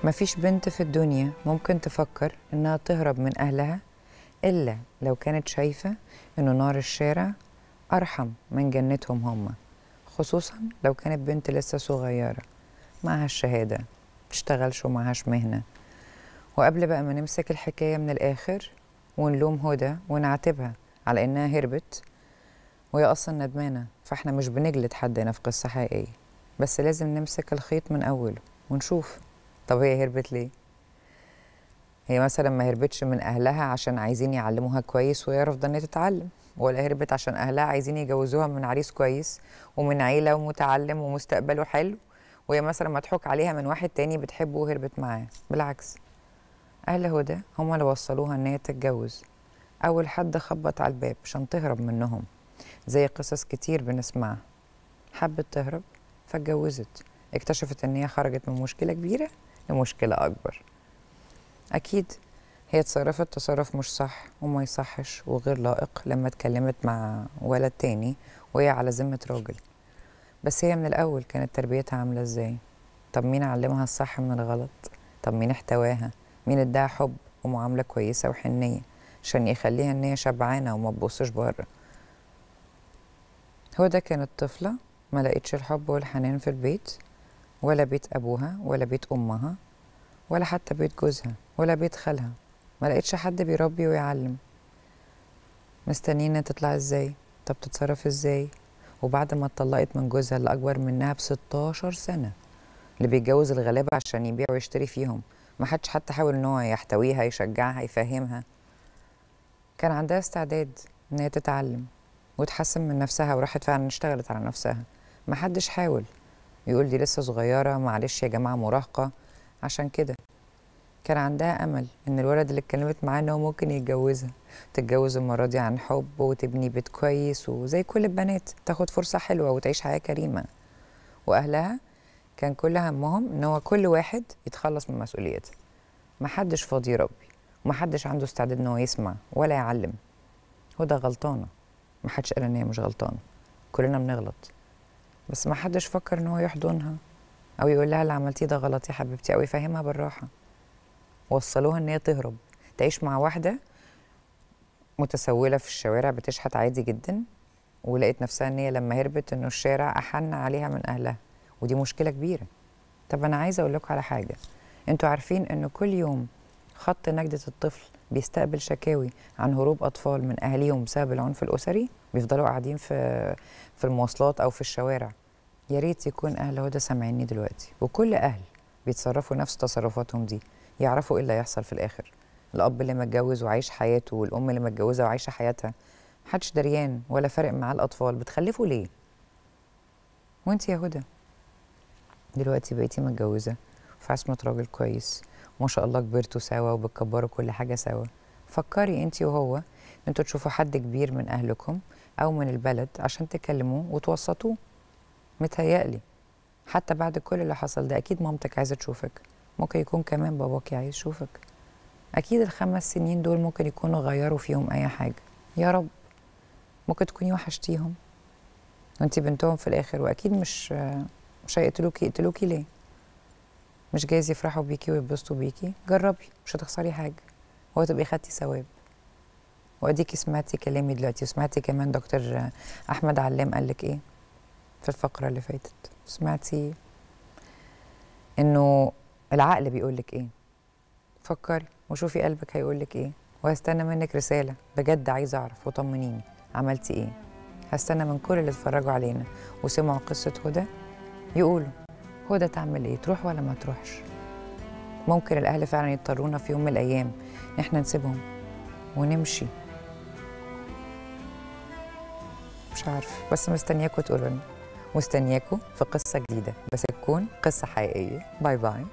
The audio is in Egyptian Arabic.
مفيش بنت في الدنيا ممكن تفكر إنها تهرب من أهلها إلا لو كانت شايفة إنه نار الشارع أرحم من جنتهم هما خصوصا لو كانت بنت لسه صغيرة معهاش شهادة بتشتغلش ومعهاش مهنة وقبل بقى ما نمسك الحكاية من الآخر ونلوم هدى ونعاتبها على إنها هربت وهي أصلا ندمانة فإحنا مش بنجلد حد هنا في قصة حقيقية بس لازم نمسك الخيط من أوله ونشوف طب هي هربت ليه؟ هي مثلا ما هربتش من أهلها عشان عايزين يعلموها كويس وهي رافضة إن هي تتعلم ولا هربت عشان أهلها عايزين يجوزوها من عريس كويس ومن عيلة ومتعلم ومستقبله حلو وهي مثلا مضحوك عليها من واحد تاني بتحبه وهربت معاه بالعكس أهل هدى هم اللي وصلوها إن هي تتجوز أول حد خبط على الباب عشان تهرب منهم زي قصص كتير بنسمعها حبت تهرب فاتجوزت اكتشفت ان هي خرجت من مشكله كبيره لمشكله اكبر اكيد هي اتصرفت تصرف مش صح وما يصحش وغير لائق لما اتكلمت مع ولد تاني وهي على ذمه راجل بس هي من الاول كانت تربيتها عامله ازاي طب مين علمها الصح من الغلط طب مين احتواها مين اداها حب ومعامله كويسه وحنيه عشان يخليها ان هي شبعانه وما تبصش بره هدى كانت طفله ما لقيتش الحب والحنان في البيت ولا بيت ابوها ولا بيت امها ولا حتى بيت جوزها ولا بيت خالها ما لقيتش حد بيربي ويعلم مستنينا تطلع ازاي طب تتصرف ازاي وبعد ما اتطلقت من جوزها اللي اكبر منها ب 16 سنه اللي بيتجوز الغلابه عشان يبيع ويشتري فيهم ما حدش حتى حاول ان هو يحتويها يشجعها يفهمها كان عندها استعداد ان هي تتعلم وتحسن من نفسها وراحت فعلا اشتغلت على نفسها ما حدش حاول يقول دي لسه صغيرة معلش يا جماعة مراهقة عشان كده كان عندها أمل إن الولد اللي اتكلمت معاه إن هو ممكن يتجوزها تتجوز المرة دي عن حب وتبني بيت كويس وزي كل البنات تاخد فرصة حلوة وتعيش حياة كريمة وأهلها كان كل همهم إن هو كل واحد يتخلص من مسؤوليته محدش فاضي يربي ومحدش عنده استعداد إن هو يسمع ولا يعلم هدى غلطانة محدش قال إن هي مش غلطانة كلنا بنغلط بس ما حدش فكر ان هو يحضنها او يقول لها اللي عملتيه ده غلط يا حبيبتي او يفهمها بالراحه وصلوها ان هي تهرب تعيش مع واحده متسوله في الشوارع بتشحت عادي جدا ولقيت نفسها ان هي لما هربت انه الشارع احن عليها من اهلها ودي مشكله كبيره طب انا عايزه اقول لكم على حاجه انتوا عارفين انه كل يوم خط نجدة الطفل بيستقبل شكاوي عن هروب أطفال من أهاليهم بسبب العنف الأسري بيفضلوا قاعدين في في المواصلات أو في الشوارع يا ريت يكون أهل هدى سامعيني دلوقتي وكل أهل بيتصرفوا نفس تصرفاتهم دي يعرفوا إيه اللي هيحصل في الآخر الأب اللي متجوز وعايش حياته والأم اللي متجوزة وعايشة حياتها محدش دريان ولا فارق معاه الأطفال بتخلفوا ليه؟ وأنت يا هدى دلوقتي بقيتي متجوزة في عصمة راجل كويس ما شاء الله كبرتوا سوا وبتكبروا كل حاجة سوا فكري انت وهو انتوا تشوفوا حد كبير من اهلكم او من البلد عشان تكلموه وتوسطوه متهيألي حتى بعد كل اللي حصل ده اكيد مامتك عايزه تشوفك ممكن يكون كمان باباكي عايز يشوفك اكيد الخمس سنين دول ممكن يكونوا غيروا فيهم اي حاجه يا رب ممكن تكوني وحشتيهم وانت بنتهم في الاخر واكيد مش مش هيقتلوكي يقتلوكي ليه مش جايز يفرحوا بيكي ويتبسطوا بيكي جربي مش هتخسري حاجه هو تبقي خدتي ثواب واديكي سمعتي كلامي دلوقتي وسمعتي كمان دكتور احمد علام قال لك ايه في الفقره اللي فاتت سمعتي انه العقل بيقول لك ايه فكري وشوفي قلبك هيقول لك ايه وهستنى منك رساله بجد عايزه اعرف وطمنيني عملتي ايه هستنى من كل اللي اتفرجوا علينا وسمعوا قصه هدى يقولوا هدى تعمل ايه تروح ولا ما تروحش ممكن الاهل فعلا يضطرونا في يوم من الايام ان احنا نسيبهم ونمشي مش عارف بس مستنياكوا تقولوا لنا مستنياكوا في قصه جديده بس تكون قصه حقيقيه باي باي